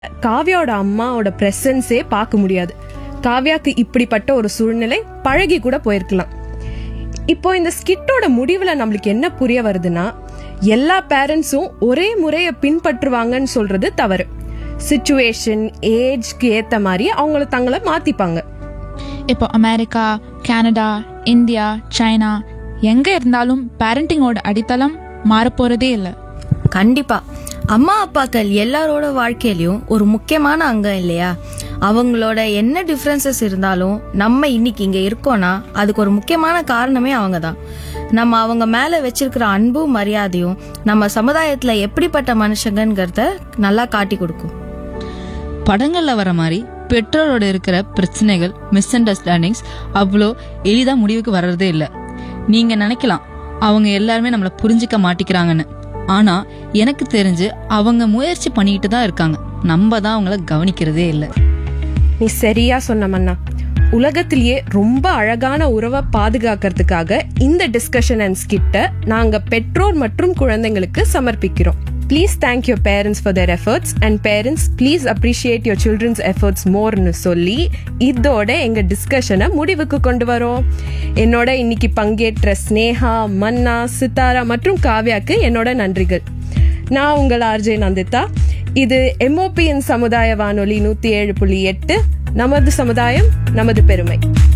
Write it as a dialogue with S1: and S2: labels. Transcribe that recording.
S1: காவ்யாவோட அம்மாவோட பிரசன்ஸே பார்க்க முடியாது காவ்யாக்கு இப்படிப்பட்ட ஒரு சூழ்நிலை பழகி கூட போயிருக்கலாம் இப்போ இந்த ஸ்கிட்டோட முடிவுல நம்மளுக்கு என்ன புரிய வருதுன்னா எல்லா பேரண்ட்ஸும் ஒரே முறையை பின்பற்றுவாங்கன்னு சொல்றது தவறு சுச்சுவேஷன் ஏஜ்க்கு ஏத்த மாதிரி அவங்கள தங்களை மாத்திப்பாங்க
S2: இப்போ அமெரிக்கா கனடா இந்தியா சைனா எங்க இருந்தாலும் பேரண்டிங்கோட அடித்தளம் மாறப்போறதே இல்லை
S3: கண்டிப்பா அம்மா அப்பாக்கள் எல்லாரோட வாழ்க்கையிலயும் ஒரு முக்கியமான அங்கம் இல்லையா அவங்களோட என்ன டிஃப்ரென்சஸ் இருந்தாலும் நம்ம இன்னைக்கு இங்க இருக்கோம்னா அதுக்கு ஒரு முக்கியமான காரணமே அவங்க தான் நம்ம அவங்க மேல வச்சிருக்கிற அன்பும் மரியாதையும் நம்ம சமுதாயத்துல எப்படிப்பட்ட மனுஷங்கங்கிறத நல்லா காட்டி கொடுக்கும்
S4: படங்கள்ல வர மாதிரி பெற்றோரோட இருக்கிற பிரச்சனைகள் மிஸ் அண்டர்ஸ்டாண்டிங்ஸ் அவ்வளோ எளிதா முடிவுக்கு வர்றதே இல்ல நீங்க நினைக்கலாம் அவங்க எல்லாருமே நம்மள புரிஞ்சுக்க மாட்டிக்கிறாங்கன்னு ஆனா எனக்கு தெரிஞ்சு அவங்க முயற்சி பண்ணிக்கிட்டு தான் இருக்காங்க நம்ம தான் அவங்கள கவனிக்கிறதே இல்லை
S1: நீ சரியா சொன்ன மன்னா உலகத்திலேயே ரொம்ப அழகான உறவை பாதுகாக்கிறதுக்காக இந்த டிஸ்கஷன் அண்ட் ஸ்கிட்ட நாங்க பெற்றோர் மற்றும் குழந்தைங்களுக்கு சமர்ப்பிக்கிறோம் please thank your parents for their efforts and parents please appreciate your children's efforts மோர்னு சொல்லி இதோட எங்க டிஸ்கஷனை முடிவுக்கு கொண்டு வரோம் என்னோட இன்னைக்கு பங்கேற்ற ஸ்னேகா மன்னா சித்தாரா மற்றும் காவ்யாக்கு என்னோட நன்றிகள் நான் உங்கள் ஆர்ஜே நந்திதா இது எம்ஓபிஎன் சமுதாய வானொலி நூத்தி ஏழு புள்ளி எட்டு நமது சமுதாயம் நமது பெருமை